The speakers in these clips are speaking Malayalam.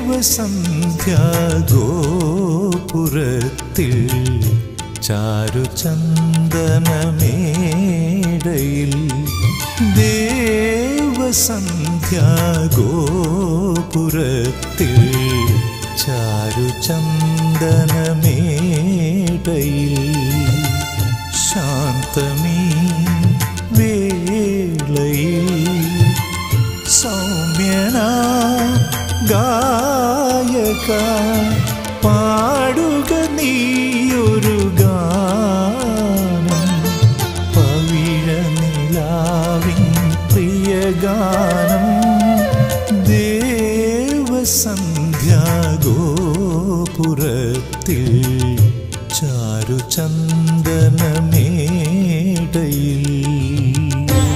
ദേവസന്ധ്യാഗോപുരത്തിൽ ചാരുചന്ദനമേടയിൽ ദേവസന്ധ്യാഗോപുരത്തിൽ ചാരുചന്ദനമേടയിൽ ശാന്തമീ വേളയിൽ സൗമ്യന ഗായക പാടുക നീയൊരു ഗാനം പവിഴ നിലാവിൻ പ്രിയ ഗാനം ദേവസന്ധ്യാഗോപുരത്തിൽ ചാരുചന്ദനമേടയിൽ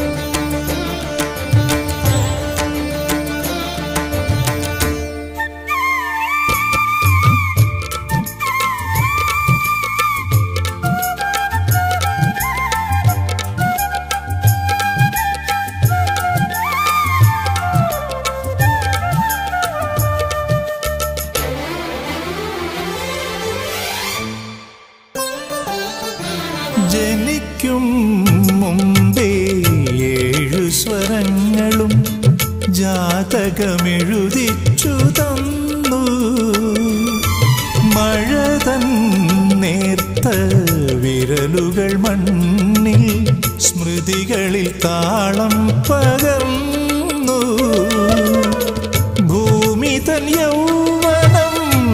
ജനിക്കും മുമ്പേ ഏഴു സ്വരങ്ങളും ജാതകമെഴുതിച്ചു തന്നു മഴ തൻ നേർത്ത വിരലുകൾ മണ്ണിൽ സ്മൃതികളിൽ താളം പകർന്നു ഭൂമി തൻ യൗവനം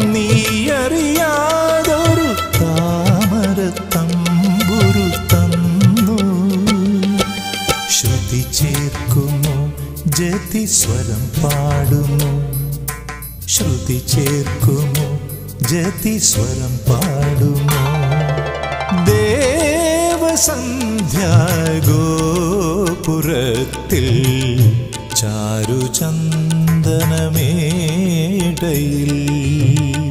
നീയറിയാതൊരു താമരത്തമ്പുരു തന്നു ശ്രുതി ചേർക്കുമോ ജതി സ്വരം പാടുമോ ശ്രുതി ചേർക്കുമോ ജതി സ്വരം പാടുമോ ദേവസന്ധ്യാഗോപുരത്തിൽ ചാരുചന്ദനമേടയിൽ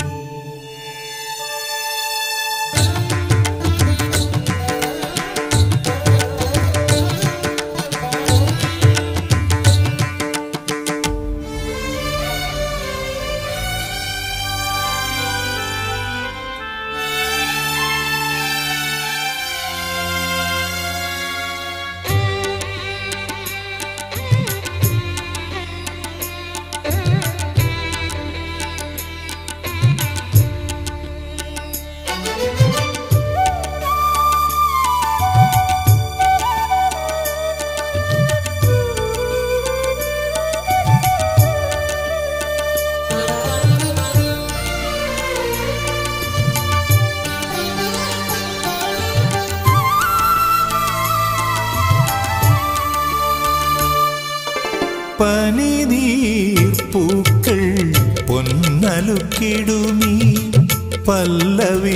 പനിനീർപ്പൂക്കൾ പൊന്നലുക്കിടുമീ പല്ലവി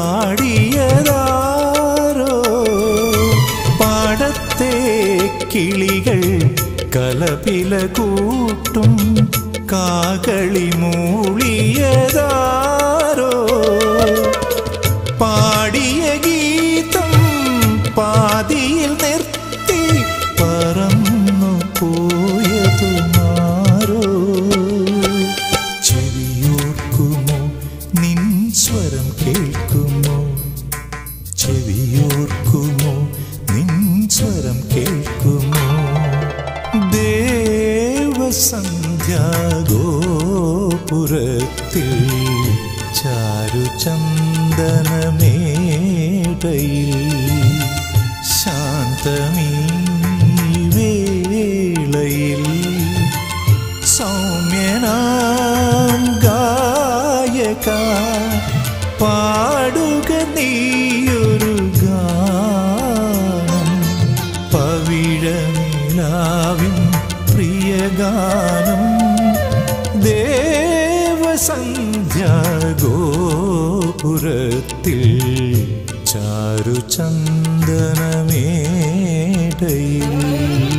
പാടിയതാരോ പാടത്തെ കിളികൾ കലപില കൂട്ടും കാകളി മൂളിയതാരോ പാടിയ ഗീതം പാതിയിൽ നിർത്തി പറന്നു പോയതുമാരോ ചെവിയോർക്കുമോ നിൻ സ്വരം കേൾക്കുമോ ചെവിയോർക്കുമോ നിൻ സ്വരം കേൾക്കുമോ ദേവസന്ധ്യാഗോപുരത്തിൽ ചാരുചന്ദനമേടയിൽ ശാന്തമീ വേളയിൽ സൗമ്യനാം ഗായക പാടുക നീയൊരു ഗാനം പവിഴനിലാവിൻ പ്രിയഗാനം ദേവസന്ധ്യാഗോപുരത്തിൽ ചാരുചന്ദനമേടയിൽ